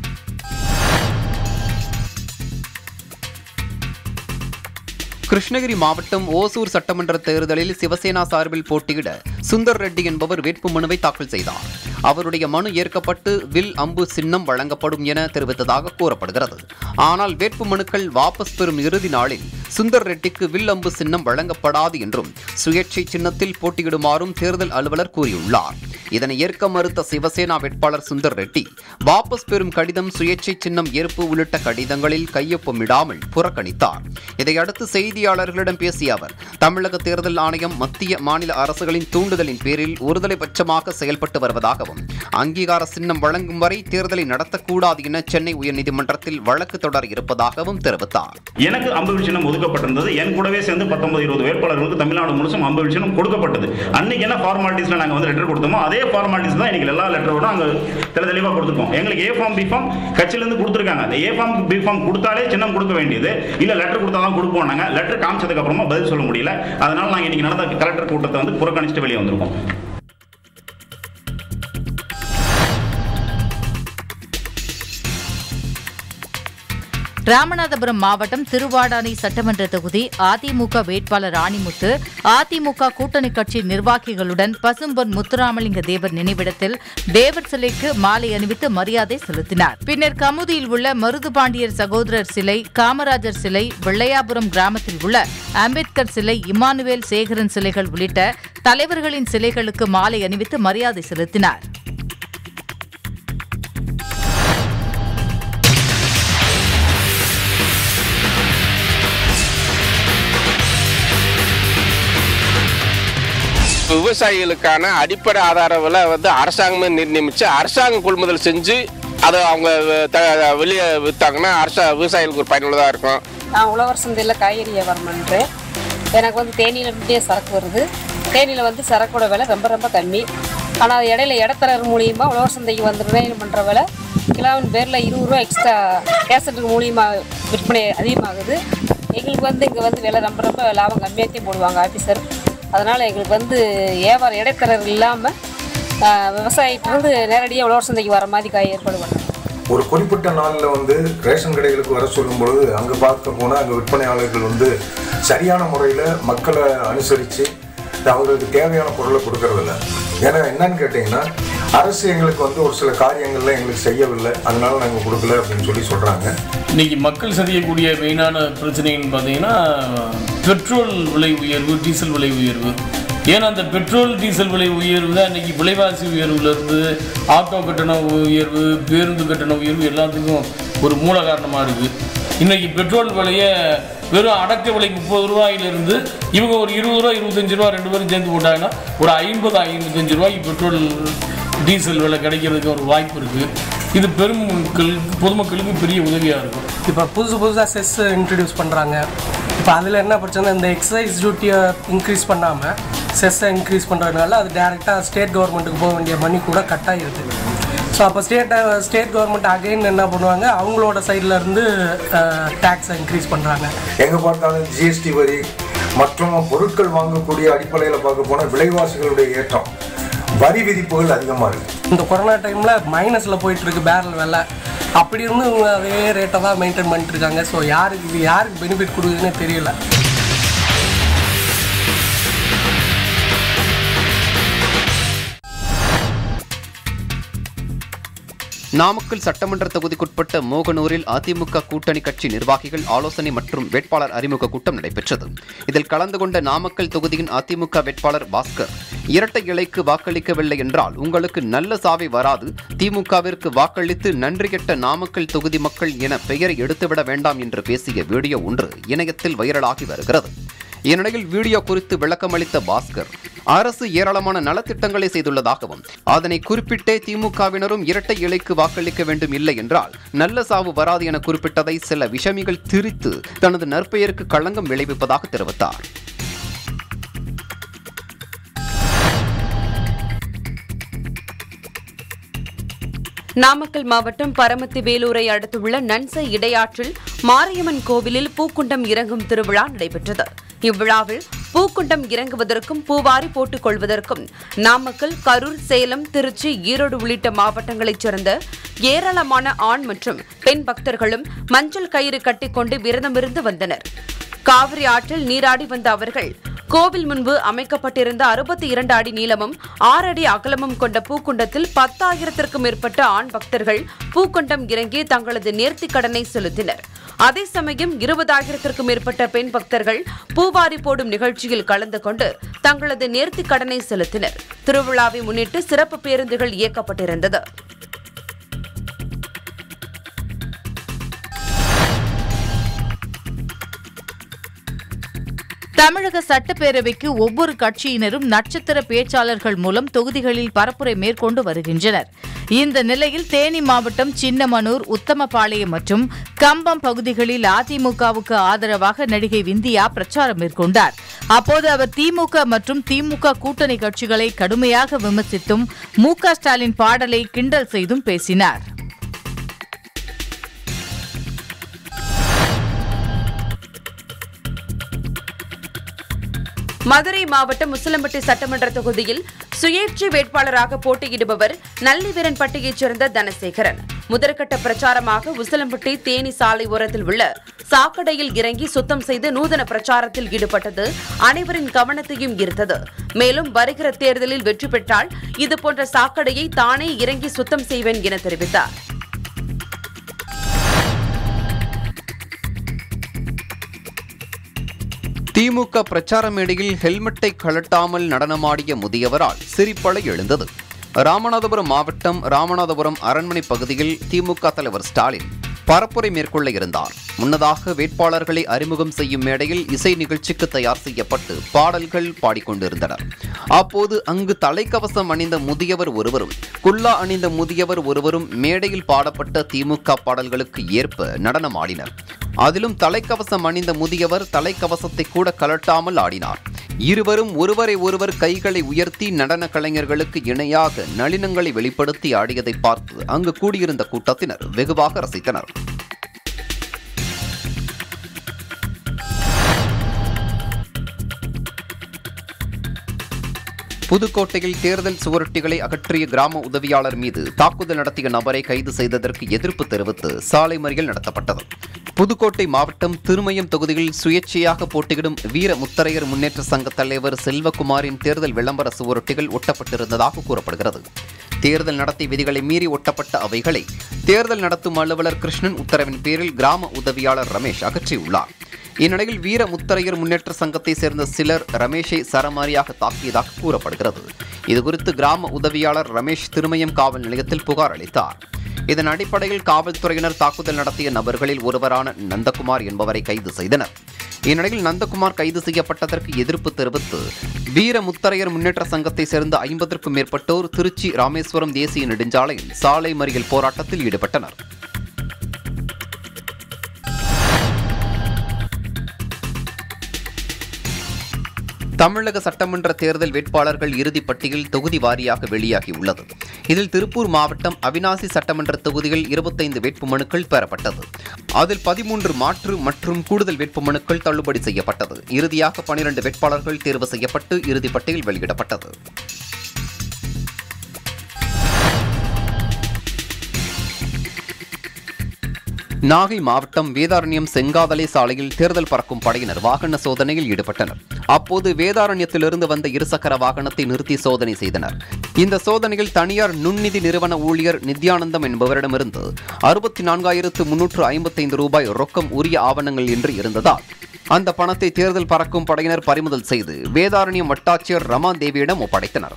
கிருஷ்ணகிரி மாவட்டம் ஓசூர் சட்டமன்ற தேர்தலில் சிவசேனா சார்பில் போட்டியிட சுந்தர் ரெட்டி என்பவர் வேட்புமனுவை தாக்கல் செய்தார் அவருடைய மனு ஏற்கப்பட்டு வில் அம்பு சின்னம் வழங்கப்படும் என தெரிவித்ததாக கூறப்படுகிறது ஆனால் வேட்புமனுக்கள் வாபஸ் பெறும் இறுதி நாளில் சுந்தர் ரெட்டிக்கு வில் அம்பு சின்னம் வழங்கப்படாது என்றும் சுயேட்சை சின்னத்தில் போட்டியிடுமாறும் தேர்தல் அலுவலர் கூறியுள்ளார் இதனை ஏற்க மறுத்த சிவசேனா வேட்பாளர் சுந்தர் ரெட்டி வாபஸ் பெறும் கடிதம் சுயேட்சை சின்னம் ஏற்பு உள்ளிட்ட கடிதங்களில் கையொப்பமிடாமல் புறக்கணித்தார் இதையடுத்து செய்தியாளர்களிடம் பேசிய அவர் தமிழக தேர்தல் ஆணையம் மத்திய மாநில அரசுகளின் தூண்டுதலின் பேரில் ஒருதலை பட்சமாக செயல்பட்டு வருவதாகவும் அங்கீகார சின்னம் வழங்கும் வரை தேர்தலை நடத்தக்கூடாது என சென்னை உயர்நீதிமன்றத்தில் வழக்கு தொடர இருப்பதாகவும் தெரிவித்தார் எனக்கு அம்பு சின்னம் ஒதுக்கப்பட்டிருந்தது என் கூடவே சேர்ந்து பத்தொன்பது இருபது வேட்பாளர்களுக்கு தமிழ்நாடு முழுசும் அம்பு சின்னம் கொடுக்கப்பட்டது அன்னைக்கு என்ன ஃபார்மாலிட்டிஸ்ல நாங்க வந்து லெட்டர் கொடுத்தோமோ அதே ஃபார்மாலிட்டிஸ் தான் இன்னைக்கு எல்லா லெட்டரோட அங்க தெளி தெளிவா கொடுத்துருக்கோம் எங்களுக்கு ஏ ஃபார்ம் பி ஃபார்ம் கட்சியில இருந்து கொடுத்துருக்காங்க அந்த ஏ ஃபார்ம் பி ஃபார்ம் கொடுத்தாலே சின்னம் கொடுக்க வேண்டியது இல்ல லெட்டர் கொடுத்தா தான் கொடுப்போம் நாங்க லெட்டர் காமிச்சதுக்கு அப்புறமா பதில் சொல்ல முடியல அதனால நாங்க இன்னைக்கு நடந்த கலெக்டர் கூட்டத்தை வந்து புறக்கணிச்சுட்டு வெளியே வந்திருக்கோம் ராமநாதபுரம் மாவட்டம் திருவாடானை சட்டமன்ற தொகுதி அதிமுக வேட்பாளர் ராணிமுத்து அதிமுக கூட்டணி கட்சி நிர்வாகிகளுடன் பசும்பொன் முத்துராமலிங்க தேவர் நினைவிடத்தில் தேவர் சிலைக்கு மாலை அணிவித்து மரியாதை செலுத்தினார் பின்னர் கமுதியில் உள்ள மருதுபாண்டியர் சகோதரர் சிலை காமராஜர் சிலை வெள்ளையாபுரம் கிராமத்தில் உள்ள அம்பேத்கர் சிலை இமானுவேல் சேகரன் சிலைகள் உள்ளிட்ட தலைவர்களின் சிலைகளுக்கு மாலை அணிவித்து மரியாதை செலுத்தினார் விவசாயிகளுக்கான அடிப்படை ஆதார விலை வந்து அரசாங்கமே நிர்ணயிச்சு அரசாங்கம் கொள்முதல் செஞ்சு அதை அவங்க த- வெளியே விற்றாங்கன்னா அரசா விவசாயிகளுக்கு ஒரு பயனுள்ளதாக இருக்கும் நான் உழவர் சந்தையில் காய்கறி வியாபாரம் பண்ணுறேன் எனக்கு வந்து தேனியிலிருந்தே சரக்கு வருது தேனியில் வந்து சரக்கோட விலை ரொம்ப ரொம்ப கம்மி ஆனால் இடையில இடத்தரர் மூலியமா உழவர் சந்தைக்கு வந்து நிர்ணயம் பண்ணுற விலை கிலோவின் பேரில் இருபது ரூபா எக்ஸ்ட்ரா கேசட்டுக்கு மூலியமாக விற்பனை அதிகமாகுது எங்களுக்கு வந்து இங்கே வந்து விலை ரொம்ப ரொம்ப லாபம் கம்மியாகத்தையும் போடுவாங்க ஆஃபீஸர் அதனால் எங்களுக்கு வந்து வியாபாரம் இடைத்தரர் இல்லாமல் விவசாயிட்டிருந்து நேரடியாக உழவர் சந்தைக்கு வர மாதிரி காய் ஏற்பாடு பண்ணுறோம் ஒரு குறிப்பிட்ட நாளில் வந்து ரேஷன் கடைகளுக்கு வர சொல்லும் பொழுது அங்கே பார்க்க போனால் அங்கே விற்பனையாளர்கள் வந்து சரியான முறையில் மக்களை அனுசரித்து அவங்களுக்கு தேவையான பொருளை கொடுக்கறதில்ல ஏன்னா என்னன்னு கேட்டிங்கன்னா அரசு எங்களுக்கு வந்து ஒரு சில காரியங்கள்ல எங்களுக்கு செய்யவில்லை அதனால நாங்கள் கொடுக்கல அப்படின்னு சொல்லி சொல்கிறாங்க இன்னைக்கு மக்கள் சந்திக்கக்கூடிய மெயினான பிரச்சனைன்னு பார்த்தீங்கன்னா பெட்ரோல் விலை உயர்வு டீசல் விலை உயர்வு ஏன்னா அந்த பெட்ரோல் டீசல் விலை உயர்வு தான் இன்னைக்கு விலைவாசி உயர்வுலேருந்து ஆட்டோ கட்டண உயர்வு பேருந்து கட்டண உயர்வு எல்லாத்துக்கும் ஒரு மூல காரணமாக இருக்குது இன்னைக்கு பெட்ரோல் விலையை வெறும் அடக்க விலை முப்பது ரூபாயிலிருந்து இவங்க ஒரு இருபது ரூபா இருபத்தஞ்சு ரூபா ரெண்டு பேரும் சேர்ந்து போட்டாங்கன்னா ஒரு ஐம்பது ஐம்பத்தஞ்சு ரூபாய்க்கு பெட்ரோல் டீசல் விலை கிடைக்கிறதுக்கு ஒரு வாய்ப்பு இருக்குது இது பெரும் மக்களுக்கு பொதுமக்களுக்கு பெரிய உதவியாக இருக்கும் இப்போ புதுசு புதுசாக செஸ் இன்ட்ரடியூஸ் பண்ணுறாங்க இப்போ அதில் என்ன பிரச்சனை இந்த எக்ஸைஸ் டியூட்டியை இன்க்ரீஸ் பண்ணாமல் செஸ்ஸை இன்க்ரீஸ் பண்ணுறதுனால அது டேரெக்டாக ஸ்டேட் கவர்மெண்ட்டுக்கு போக வேண்டிய மணி கூட கட் ஆகிருது ஸோ அப்போ ஸ்டேட் ஸ்டேட் கவர்மெண்ட் அகைன் என்ன பண்ணுவாங்க அவங்களோட சைடில் இருந்து டேக்ஸை இன்க்ரீஸ் பண்ணுறாங்க எங்கே பார்த்தாலும் ஜிஎஸ்டி வரி மற்றும் பொருட்கள் வாங்கக்கூடிய அடிப்படையில் பார்க்க போனால் விலைவாசிகளுடைய ஏற்றம் வரி விதிப்புகள் அதிகமாக இருக்குது இந்த கொரோனா டைமில் மைனஸில் போயிட்டுருக்கு பேரல் விலை அப்படி இருந்து இவங்க அதே ரேட்டை தான் மெயின்டைன் பண்ணிட்டு இருக்காங்க ஸோ யாருக்கு இது யாருக்கு பெனிஃபிட் கொடுக்குதுன்னே தெரியல நாமக்கல் சட்டமன்ற தொகுதிக்குட்பட்ட மோகனூரில் அதிமுக கூட்டணி கட்சி நிர்வாகிகள் ஆலோசனை மற்றும் வேட்பாளர் அறிமுக கூட்டம் நடைபெற்றது இதில் கலந்து கொண்ட நாமக்கல் தொகுதியின் அதிமுக வேட்பாளர் பாஸ்கர் இரட்டை இலைக்கு வாக்களிக்கவில்லை என்றால் உங்களுக்கு நல்ல சாவை வராது திமுகவிற்கு வாக்களித்து நன்றியட்ட நாமக்கல் தொகுதி மக்கள் என பெயரை எடுத்துவிட வேண்டாம் என்று பேசிய வீடியோ ஒன்று இணையத்தில் வைரலாகி வருகிறது இந்நிலையில் வீடியோ குறித்து விளக்கமளித்த பாஸ்கர் அரசு ஏராளமான நலத்திட்டங்களை செய்துள்ளதாகவும் அதனை குறிப்பிட்டே திமுகவினரும் இரட்டை இலைக்கு வாக்களிக்க வேண்டும் இல்லை என்றால் நல்ல சாவு வராது என குறிப்பிட்டதை சில விஷமிகள் திரித்து தனது நற்பெயருக்கு களங்கம் விளைவிப்பதாக தெரிவித்தார் நாமக்கல் மாவட்டம் பரமத்தி வேலூரை அடுத்துள்ள நன்சை இடையாற்றில் மாரியம்மன் கோவிலில் பூக்குண்டம் இறங்கும் திருவிழா நடைபெற்றது இவ்விழாவில் பூக்குண்டம் இறங்குவதற்கும் பூவாரி போட்டுக் கொள்வதற்கும் நாமக்கல் கரூர் சேலம் திருச்சி ஈரோடு உள்ளிட்ட மாவட்டங்களைச் சேர்ந்த ஏராளமான ஆண் மற்றும் பெண் பக்தர்களும் மஞ்சள் கயிறு கட்டிக்கொண்டு விரதமிருந்து வந்தனர் காவிரி ஆற்றில் நீராடி வந்த அவர்கள் கோவில் முன்பு அமைக்கப்பட்டிருந்த அறுபத்தி இரண்டு அடி நீளமும் ஆறு அடி அகலமும் கொண்ட பூக்குண்டத்தில் பத்தாயிரத்திற்கும் மேற்பட்ட ஆண் பக்தர்கள் பூக்குண்டம் இறங்கி தங்களது நேர்த்திக் கடனை செலுத்தினர் அதே சமயம் இருபதாயிரத்திற்கும் மேற்பட்ட பெண் பக்தர்கள் பூவாரி போடும் நிகழ்ச்சியில் கலந்து கொண்டு தங்களது நேர்த்திக் கடனை செலுத்தினர் திருவிழாவை முன்னிட்டு சிறப்பு பேருந்துகள் இயக்கப்பட்டிருந்தது தமிழக சட்டப்பேரவைக்கு ஒவ்வொரு கட்சியினரும் நட்சத்திர பேச்சாளர்கள் மூலம் தொகுதிகளில் பரப்புரை மேற்கொண்டு வருகின்றனர் இந்த நிலையில் தேனி மாவட்டம் சின்னமனூர் உத்தமபாளையம் மற்றும் கம்பம் பகுதிகளில் அதிமுகவுக்கு ஆதரவாக நடிகை விந்தியா பிரச்சாரம் மேற்கொண்டார் அப்போது அவர் திமுக மற்றும் திமுக கூட்டணி கட்சிகளை கடுமையாக விமர்சித்தும் மு க ஸ்டாலின் பாடலை கிண்டல் செய்தும் பேசினார் மதுரை மாவட்டம் முசலம்பட்டி சட்டமன்ற தொகுதியில் சுயேட்சை வேட்பாளராக போட்டியிடுபவர் நல்லிவீரன்பட்டியைச் சேர்ந்த தனசேகரன் முதற்கட்ட பிரச்சாரமாக உசிலம்பட்டி தேனி சாலை ஓரத்தில் உள்ள சாக்கடையில் இறங்கி சுத்தம் செய்து நூதன பிரச்சாரத்தில் ஈடுபட்டது அனைவரின் கவனத்தையும் ஈர்த்தது மேலும் வருகிற தேர்தலில் வெற்றி பெற்றால் இதுபோன்ற சாக்கடையை தானே இறங்கி சுத்தம் செய்வேன் என தெரிவித்தார் திமுக பிரச்சார மேடையில் ஹெல்மெட்டை கழட்டாமல் நடனமாடிய முதியவரால் சிரிப்பலை எழுந்தது ராமநாதபுரம் மாவட்டம் ராமநாதபுரம் அரண்மனை பகுதியில் திமுக தலைவர் ஸ்டாலின் பரப்புரை மேற்கொள்ள இருந்தார் முன்னதாக வேட்பாளர்களை அறிமுகம் செய்யும் மேடையில் இசை நிகழ்ச்சிக்கு தயார் செய்யப்பட்டு பாடல்கள் பாடிக்கொண்டிருந்தனர் அப்போது அங்கு தலைக்கவசம் அணிந்த முதியவர் ஒருவரும் குல்லா அணிந்த முதியவர் ஒருவரும் மேடையில் பாடப்பட்ட திமுக பாடல்களுக்கு ஏற்ப நடனமாடினர் அதிலும் தலைக்கவசம் அணிந்த முதியவர் தலைக்கவசத்தை கூட கலட்டாமல் ஆடினார் இருவரும் ஒருவரை ஒருவர் கைகளை உயர்த்தி நடன கலைஞர்களுக்கு இணையாக நளினங்களை வெளிப்படுத்தி ஆடியதை பார்த்து அங்கு கூடியிருந்த கூட்டத்தினர் வெகுவாக ரசித்தனர் புதுக்கோட்டையில் தேர்தல் சுவரொட்டிகளை அகற்றிய கிராம உதவியாளர் மீது தாக்குதல் நடத்திய நபரை கைது செய்ததற்கு எதிர்ப்பு தெரிவித்து சாலை மறியல் நடத்தப்பட்டது புதுக்கோட்டை மாவட்டம் திருமயம் தொகுதியில் சுயேட்சையாக போட்டியிடும் வீர முத்தரையர் முன்னேற்ற சங்க தலைவர் செல்வகுமாரின் தேர்தல் விளம்பர சுவரொட்டிகள் ஒட்டப்பட்டிருந்ததாக கூறப்படுகிறது தேர்தல் நடத்தை விதிகளை மீறி ஒட்டப்பட்ட அவைகளை தேர்தல் நடத்தும் அலுவலர் கிருஷ்ணன் உத்தரவின் பேரில் கிராம உதவியாளர் ரமேஷ் அகற்றியுள்ளார் இந்நிலையில் வீர முத்தரையர் முன்னேற்ற சங்கத்தை சேர்ந்த சிலர் ரமேஷை சரமாரியாக தாக்கியதாக கூறப்படுகிறது இதுகுறித்து கிராம உதவியாளர் ரமேஷ் திருமயம் காவல் நிலையத்தில் புகார் அளித்தார் இதன் அடிப்படையில் காவல்துறையினர் தாக்குதல் நடத்திய நபர்களில் ஒருவரான நந்தகுமார் என்பவரை கைது செய்தனர் இந்நிலையில் நந்தகுமார் கைது செய்யப்பட்டதற்கு எதிர்ப்பு தெரிவித்து வீர முத்தரையர் முன்னேற்ற சங்கத்தை சேர்ந்த ஐம்பதற்கும் மேற்பட்டோர் திருச்சி ராமேஸ்வரம் தேசிய நெடுஞ்சாலையில் சாலை மறியல் போராட்டத்தில் ஈடுபட்டனர் தமிழக சட்டமன்ற தேர்தல் வேட்பாளர்கள் இறுதிப் பட்டியல் தொகுதி வாரியாக வெளியாகியுள்ளது இதில் திருப்பூர் மாவட்டம் அவினாசி சட்டமன்ற தொகுதியில் இருபத்தைந்து வேட்புமனுக்கள் பெறப்பட்டது அதில் பதிமூன்று மாற்று மற்றும் கூடுதல் வேட்புமனுக்கள் தள்ளுபடி செய்யப்பட்டது இறுதியாக பனிரெண்டு வேட்பாளர்கள் தேர்வு செய்யப்பட்டு இறுதிப் பட்டியல் வெளியிடப்பட்டது நாகை மாவட்டம் வேதாரண்யம் செங்காதலை சாலையில் தேர்தல் பறக்கும் படையினர் வாகன சோதனையில் ஈடுபட்டனர் அப்போது வேதாரண்யத்திலிருந்து வந்த இருசக்கர வாகனத்தை நிறுத்தி சோதனை செய்தனர் இந்த சோதனையில் தனியார் நுண்நிதி நிறுவன ஊழியர் நித்யானந்தம் என்பவரிடமிருந்து அறுபத்தி நான்காயிரத்து முன்னூற்று ஐம்பத்தைந்து ரூபாய் ரொக்கம் உரிய ஆவணங்கள் இன்றி இருந்ததால் அந்த பணத்தை தேர்தல் பறக்கும் படையினர் பறிமுதல் செய்து வேதாரண்யம் வட்டாட்சியர் ரமா தேவியிடம் ஒப்படைத்தனர்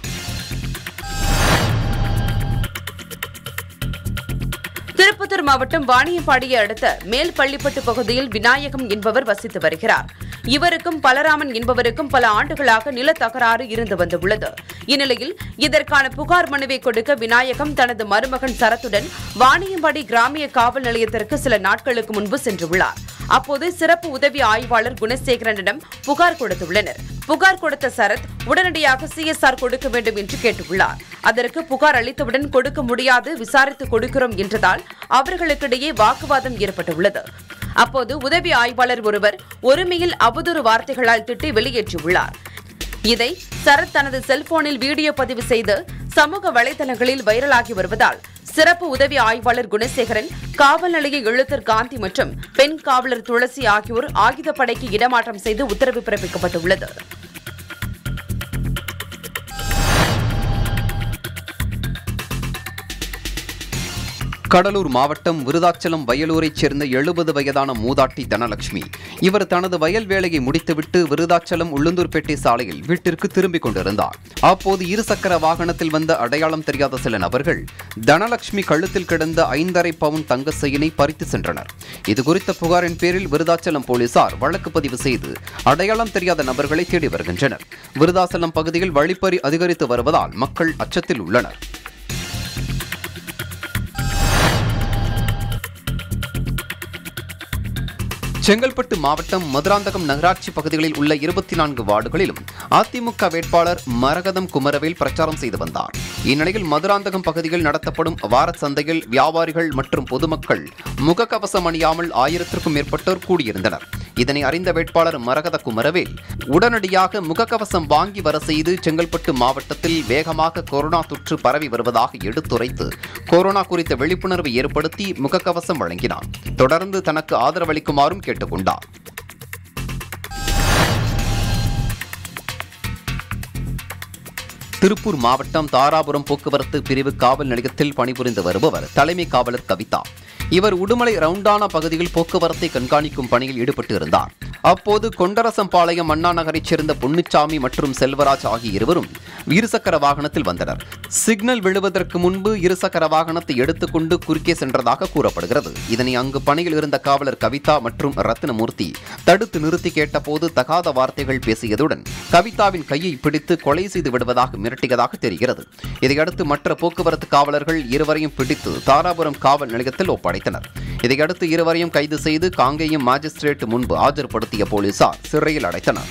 திருப்பத்தூர் மாவட்டம் வாணியம்பாடியை அடுத்த மேல் பள்ளிப்பட்டு பகுதியில் விநாயகம் என்பவர் வசித்து வருகிறார் இவருக்கும் பலராமன் என்பவருக்கும் பல ஆண்டுகளாக நில தகராறு இருந்து வந்துள்ளது இந்நிலையில் இதற்கான புகார் மனுவை கொடுக்க விநாயகம் தனது மருமகன் சரத்துடன் வாணியம்பாடி கிராமிய காவல் நிலையத்திற்கு சில நாட்களுக்கு முன்பு சென்றுள்ளார் அப்போது சிறப்பு உதவி ஆய்வாளர் குணசேகரனிடம் புகார் கொடுத்துள்ளனர் புகார் கொடுத்த சரத் உடனடியாக சிஎஸ்ஆர் கொடுக்க வேண்டும் என்று கேட்டுள்ளார் அதற்கு புகார் அளித்தவுடன் கொடுக்க முடியாது விசாரித்து கொடுக்கிறோம் என்றதால் அவர்களுக்கிடையே வாக்குவாதம் ஏற்பட்டுள்ளது அப்போது உதவி ஆய்வாளர் ஒருவர் ஒருமையில் அவதூறு வார்த்தைகளால் திட்டி வெளியேற்றியுள்ளார் இதை சரத் தனது செல்போனில் வீடியோ பதிவு செய்து சமூக வலைதளங்களில் வைரலாகி வருவதால் சிறப்பு உதவி ஆய்வாளர் குணசேகரன் காவல் நிலைய எழுத்தர் காந்தி மற்றும் பெண் காவலர் துளசி ஆகியோர் ஆயுதப்படைக்கு இடமாற்றம் செய்து உத்தரவு பிறப்பிக்கப்பட்டுள்ளது கடலூர் மாவட்டம் விருதாச்சலம் வயலூரைச் சேர்ந்த எழுபது வயதான மூதாட்டி தனலட்சுமி இவர் தனது வயல் வேலையை முடித்துவிட்டு விருதாச்சலம் உளுந்தூர்பேட்டை சாலையில் வீட்டிற்கு திரும்பிக் கொண்டிருந்தார் அப்போது இருசக்கர வாகனத்தில் வந்த அடையாளம் தெரியாத சில நபர்கள் தனலட்சுமி கழுத்தில் கிடந்த ஐந்தரை பவுன் தங்க செயினை பறித்து சென்றனர் இதுகுறித்த புகாரின் பேரில் விருதாச்சலம் போலீசார் வழக்கு பதிவு செய்து அடையாளம் தெரியாத நபர்களை தேடி வருகின்றனர் விருதாச்சலம் பகுதியில் வழிப்பறி அதிகரித்து வருவதால் மக்கள் அச்சத்தில் உள்ளனர் செங்கல்பட்டு மாவட்டம் மதுராந்தகம் நகராட்சி பகுதிகளில் உள்ள இருபத்தி நான்கு வார்டுகளிலும் அதிமுக வேட்பாளர் மரகதம் குமரவேல் பிரச்சாரம் செய்து வந்தார் இந்நிலையில் மதுராந்தகம் பகுதியில் நடத்தப்படும் வார சந்தையில் வியாபாரிகள் மற்றும் பொதுமக்கள் முகக்கவசம் அணியாமல் ஆயிரத்திற்கும் மேற்பட்டோர் கூடியிருந்தனர் இதனை அறிந்த வேட்பாளர் மரகத குமரவேல் உடனடியாக முகக்கவசம் வாங்கி வர செய்து செங்கல்பட்டு மாவட்டத்தில் வேகமாக கொரோனா தொற்று பரவி வருவதாக எடுத்துரைத்து கொரோனா குறித்த விழிப்புணர்வு ஏற்படுத்தி முகக்கவசம் வழங்கினார் தொடர்ந்து தனக்கு ஆதரவளிக்குமாறும் கேட்டுக்கொண்டார் திருப்பூர் மாவட்டம் தாராபுரம் போக்குவரத்து பிரிவு காவல் நிலையத்தில் பணிபுரிந்து வருபவர் தலைமை காவலர் கவிதா இவர் உடுமலை ரவுண்டானா பகுதியில் போக்குவரத்தை கண்காணிக்கும் பணியில் ஈடுபட்டு இருந்தார் அப்போது கொண்டரசம்பாளையம் அண்ணா நகரைச் சேர்ந்த பொன்னுச்சாமி மற்றும் செல்வராஜ் ஆகிய இருவரும் இருசக்கர வாகனத்தில் வந்தனர் சிக்னல் விழுவதற்கு முன்பு இருசக்கர வாகனத்தை எடுத்துக்கொண்டு குறுக்கே சென்றதாக கூறப்படுகிறது இதனை அங்கு பணியில் இருந்த காவலர் கவிதா மற்றும் ரத்னமூர்த்தி தடுத்து நிறுத்தி கேட்டபோது தகாத வார்த்தைகள் பேசியதுடன் கவிதாவின் கையை பிடித்து கொலை செய்து விடுவதாக மிரட்டியதாக தெரிகிறது இதையடுத்து மற்ற போக்குவரத்து காவலர்கள் இருவரையும் பிடித்து தாராபுரம் காவல் நிலையத்தில் ஒப்படைத்தனர் இதையடுத்து இருவரையும் கைது செய்து காங்கேயம் மாஜிஸ்ட்ரேட் முன்பு ஆஜர்படுத்திய போலீசார் சிறையில் அடைத்தனர்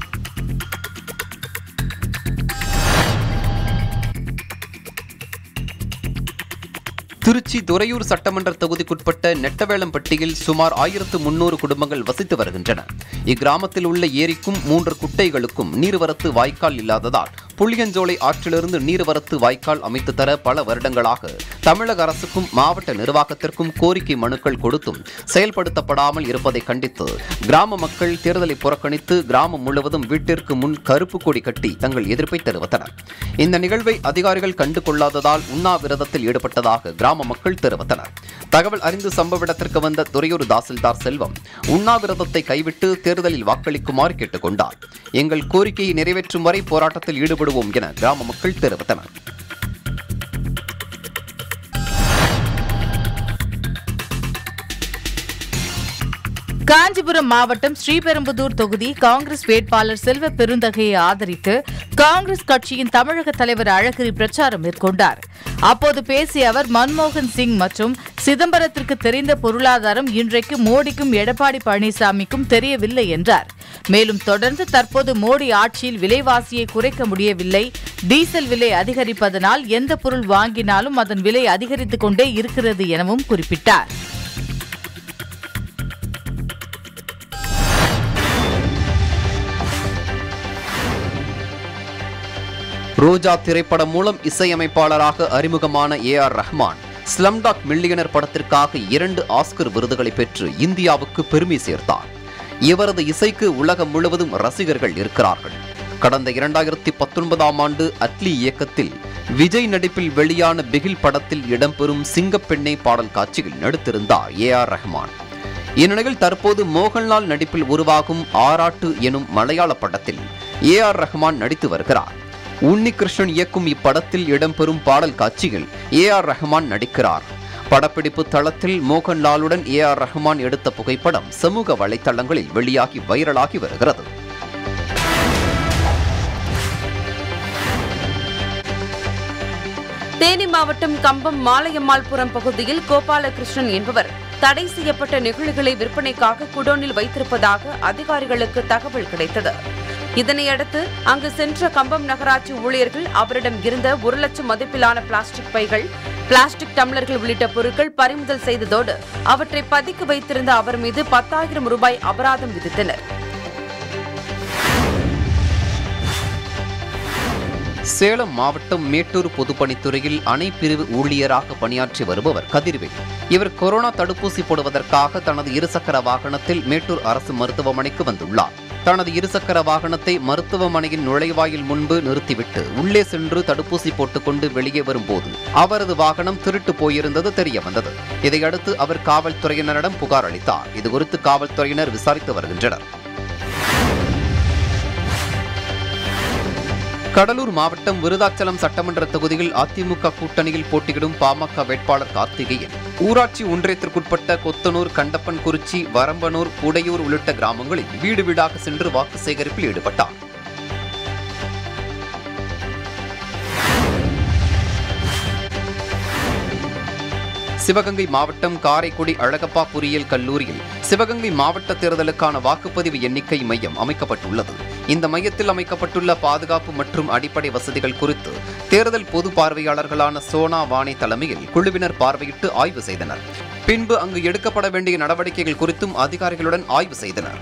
திருச்சி துறையூர் சட்டமன்ற தொகுதிக்குட்பட்ட நெட்டவேளம்பட்டியில் சுமார் ஆயிரத்து முன்னூறு குடும்பங்கள் வசித்து வருகின்றன இக்கிராமத்தில் உள்ள ஏரிக்கும் மூன்று குட்டைகளுக்கும் நீர்வரத்து வாய்க்கால் இல்லாததால் புளியஞ்சோலை ஆற்றிலிருந்து நீர்வரத்து வாய்க்கால் அமைத்து தர பல வருடங்களாக தமிழக அரசுக்கும் மாவட்ட நிர்வாகத்திற்கும் கோரிக்கை மனுக்கள் கொடுத்தும் செயல்படுத்தப்படாமல் இருப்பதை கண்டித்து கிராம மக்கள் தேர்தலை புறக்கணித்து கிராமம் முழுவதும் வீட்டிற்கு முன் கருப்பு கொடி கட்டி தங்கள் எதிர்ப்பை தெரிவித்தனர் இந்த நிகழ்வை அதிகாரிகள் கண்டு கொள்ளாததால் உண்ணாவிரதத்தில் ஈடுபட்டதாக கிராம மக்கள் தெரிவித்தனர் தகவல் அறிந்து சம்பவ இடத்திற்கு வந்த துறையூர் தாசில்தார் செல்வம் உண்ணாவிரதத்தை கைவிட்டு தேர்தலில் வாக்களிக்குமாறு கேட்டுக்கொண்டார் எங்கள் கோரிக்கையை நிறைவேற்றும் வரை போராட்டத்தில் ஈடுபடுவோம் என கிராம மக்கள் தெரிவித்தனர் காஞ்சிபுரம் மாவட்டம் ஸ்ரீபெரும்புதூர் தொகுதி காங்கிரஸ் வேட்பாளர் செல்வ பெருந்தகையை ஆதரித்து காங்கிரஸ் கட்சியின் தமிழக தலைவர் அழகிரி பிரச்சாரம் மேற்கொண்டார் அப்போது பேசிய அவர் மன்மோகன் சிங் மற்றும் சிதம்பரத்திற்கு தெரிந்த பொருளாதாரம் இன்றைக்கு மோடிக்கும் எடப்பாடி பழனிசாமிக்கும் தெரியவில்லை என்றார் மேலும் தொடர்ந்து தற்போது மோடி ஆட்சியில் விலைவாசியை குறைக்க முடியவில்லை டீசல் விலை அதிகரிப்பதனால் எந்த பொருள் வாங்கினாலும் அதன் விலை அதிகரித்துக் கொண்டே இருக்கிறது எனவும் குறிப்பிட்டார் ரோஜா திரைப்படம் மூலம் இசையமைப்பாளராக அறிமுகமான A R Rahman Slumdog Millionaire படத்திற்காக இரண்டு ஆஸ்கர் விருதுகளை பெற்று இந்தியாவுக்கு பெருமை சேர்த்தார் இவரது இசைக்கு உலகம் முழுவதும் ரசிகர்கள் இருக்கிறார்கள் கடந்த இரண்டாயிரத்தி பத்தொன்பதாம் ஆண்டு அட்லி இயக்கத்தில் விஜய் நடிப்பில் வெளியான பிகில் படத்தில் இடம்பெறும் சிங்கப்பெண்ணை பாடல் காட்சியில் நடித்திருந்தார் ஏ ஆர் ரஹ்மான் இந்நிலையில் தற்போது மோகன்லால் நடிப்பில் உருவாகும் ஆராட்டு எனும் மலையாள படத்தில் ஏ ஆர் ரஹ்மான் நடித்து வருகிறார் உன்னிகிருஷ்ணன் இயக்கும் இப்படத்தில் இடம்பெறும் பாடல் காட்சியில் ஏ ஆர் ரஹ்மான் நடிக்கிறார் படப்பிடிப்பு தளத்தில் மோகன்லாலுடன் ஏ ஆர் ரஹ்மான் எடுத்த புகைப்படம் சமூக வலைத்தளங்களில் வெளியாகி வைரலாகி வருகிறது தேனி மாவட்டம் கம்பம் மாலையம்மாள்புரம் பகுதியில் கோபாலகிருஷ்ணன் என்பவர் தடை செய்யப்பட்ட நெகிழிகளை விற்பனைக்காக குடோனில் வைத்திருப்பதாக அதிகாரிகளுக்கு தகவல் கிடைத்தது இதனையடுத்து அங்கு சென்ற கம்பம் நகராட்சி ஊழியர்கள் அவரிடம் இருந்த ஒரு லட்சம் மதிப்பிலான பிளாஸ்டிக் பைகள் பிளாஸ்டிக் டம்ளர்கள் உள்ளிட்ட பொருட்கள் பறிமுதல் செய்ததோடு அவற்றை பதுக்கி வைத்திருந்த அவர் மீது பத்தாயிரம் ரூபாய் அபராதம் விதித்தனர் சேலம் மாவட்டம் மேட்டூர் பொதுப்பணித்துறையில் அணை பிரிவு ஊழியராக பணியாற்றி வருபவர் கதிர்வேல் இவர் கொரோனா தடுப்பூசி போடுவதற்காக தனது இருசக்கர வாகனத்தில் மேட்டூர் அரசு மருத்துவமனைக்கு வந்துள்ளார் தனது இருசக்கர வாகனத்தை மருத்துவமனையின் நுழைவாயில் முன்பு நிறுத்திவிட்டு உள்ளே சென்று தடுப்பூசி போட்டுக்கொண்டு வெளியே வரும்போது அவரது வாகனம் திருட்டு போயிருந்தது தெரிய வந்தது இதையடுத்து அவர் காவல்துறையினரிடம் புகார் அளித்தார் இதுகுறித்து காவல்துறையினர் விசாரித்து வருகின்றனர் கடலூர் மாவட்டம் விருதாச்சலம் சட்டமன்ற தொகுதியில் அதிமுக கூட்டணியில் போட்டியிடும் பாமக வேட்பாளர் கார்த்திகேயன் ஊராட்சி ஒன்றியத்திற்குட்பட்ட கொத்தனூர் கண்டப்பன்குறிச்சி வரம்பனூர் உடையூர் உள்ளிட்ட கிராமங்களில் வீடு வீடாக சென்று வாக்கு சேகரிப்பில் ஈடுபட்டார் சிவகங்கை மாவட்டம் காரைக்குடி அழகப்பா பொறியியல் கல்லூரியில் சிவகங்கை மாவட்ட தேர்தலுக்கான வாக்குப்பதிவு எண்ணிக்கை மையம் அமைக்கப்பட்டுள்ளது இந்த மையத்தில் அமைக்கப்பட்டுள்ள பாதுகாப்பு மற்றும் அடிப்படை வசதிகள் குறித்து தேர்தல் பொது பார்வையாளர்களான சோனா வாணி தலைமையில் குழுவினர் பார்வையிட்டு ஆய்வு செய்தனர் பின்பு அங்கு எடுக்கப்பட வேண்டிய நடவடிக்கைகள் குறித்தும் அதிகாரிகளுடன் ஆய்வு செய்தனர்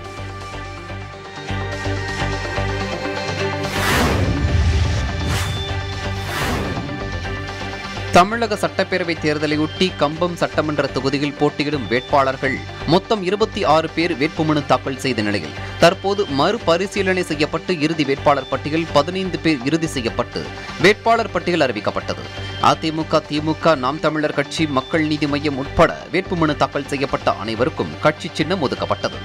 தமிழக சட்டப்பேரவை தேர்தலையொட்டி கம்பம் சட்டமன்ற தொகுதியில் போட்டியிடும் வேட்பாளர்கள் மொத்தம் இருபத்தி ஆறு பேர் வேட்புமனு தாக்கல் செய்த நிலையில் தற்போது மறுபரிசீலனை செய்யப்பட்டு இறுதி வேட்பாளர் பட்டியல் பதினைந்து பேர் இறுதி செய்யப்பட்டு வேட்பாளர் பட்டியல் அறிவிக்கப்பட்டது அதிமுக திமுக நாம் தமிழர் கட்சி மக்கள் நீதி மையம் உட்பட வேட்புமனு தாக்கல் செய்யப்பட்ட அனைவருக்கும் கட்சி சின்னம் ஒதுக்கப்பட்டது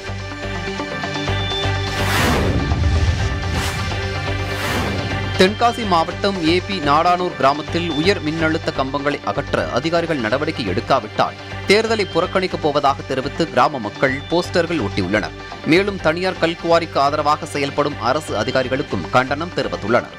தென்காசி மாவட்டம் ஏபி நாடானூர் கிராமத்தில் உயர் மின்னழுத்த கம்பங்களை அகற்ற அதிகாரிகள் நடவடிக்கை எடுக்காவிட்டால் தேர்தலை புறக்கணிக்கப் போவதாக தெரிவித்து கிராம மக்கள் போஸ்டர்கள் ஒட்டியுள்ளனர் மேலும் தனியார் கல்குவாரிக்கு ஆதரவாக செயல்படும் அரசு அதிகாரிகளுக்கும் கண்டனம் தெரிவித்துள்ளனர்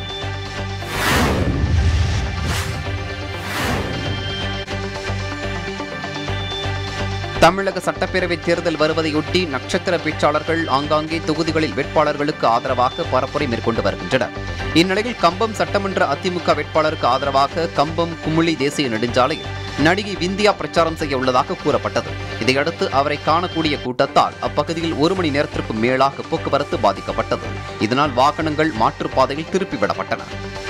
தமிழக சட்டப்பேரவை தேர்தல் வருவதையொட்டி நட்சத்திர பேச்சாளர்கள் ஆங்காங்கே தொகுதிகளில் வேட்பாளர்களுக்கு ஆதரவாக பரப்புரை மேற்கொண்டு வருகின்றனர் இந்நிலையில் கம்பம் சட்டமன்ற அதிமுக வேட்பாளருக்கு ஆதரவாக கம்பம் குமுளி தேசிய நெடுஞ்சாலையில் நடிகை விந்தியா பிரச்சாரம் செய்ய உள்ளதாக கூறப்பட்டது இதையடுத்து அவரை காணக்கூடிய கூட்டத்தால் அப்பகுதியில் ஒரு மணி நேரத்திற்கும் மேலாக போக்குவரத்து பாதிக்கப்பட்டது இதனால் வாகனங்கள் மாற்றுப்பாதையில் திருப்பிவிடப்பட்டன